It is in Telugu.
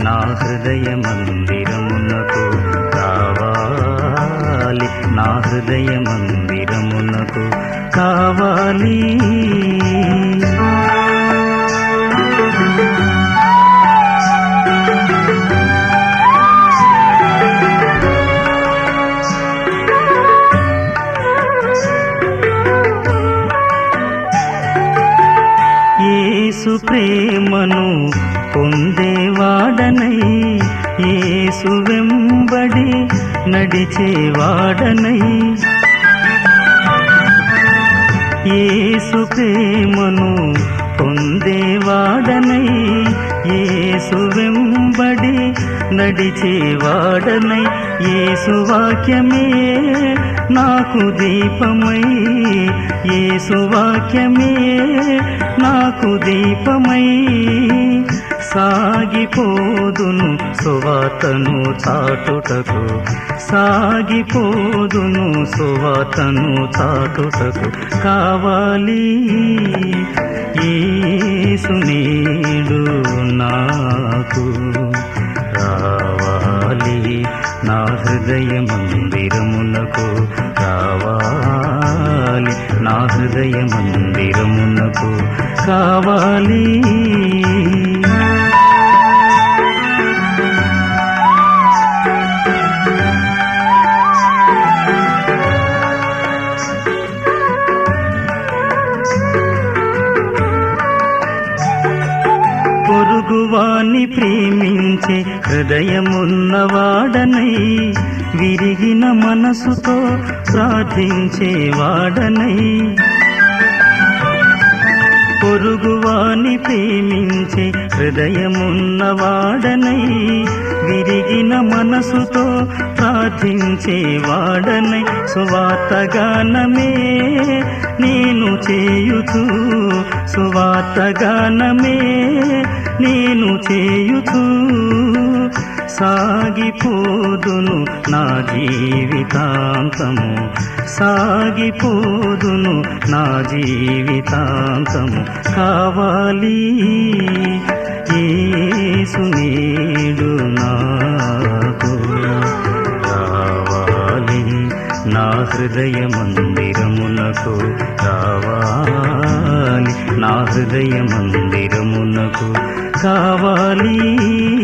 నా హృదయ మందిరమునకు కావాలి నా హృదయ మందిరమునకు కావాలి యేసు ప్రేమను పొందేవాడనై యేసు వెంబడి నడిచేవాడనై యేసు ప్రేమను పొందేవాడనై యేసు వెంబడి నడిచేవాడనై యేసు వాక్యమే నాకు దీపమై యేసు వాక్యమే నాకు దీపమై సాగిపోదును సువాతను చాటుటకు సాగిపోదును సువాతను చాటుటకు కావాలి యేసు నేడు నాకు రావాలి నా హృదయ మందిరమునకు కావాలి నా హృదయ మందిరమునకు కావాలి పొరుగువాని ప్రేమించే హృదయమున్నవాడనై విరిగిన మనసుతో ప్రార్థించేవాడనై పొరుగువాని ప్రేమించే హృదయమున్నవాడనై విరిగిన మనసుతో ప్రార్థించేవాడనై సువార్తగానమే నేను చేయుచు సువార్తగానమే నేను చేయుచు సాగిపోదును నా జీవితాంతము సాగిపోదును నా జీవితాంతము కావాలి యేసు నేడు నాకు కావాలి నా హృదయ మందిరమునకు కావాలి నా హృదయ మందిరమునకు కావాలి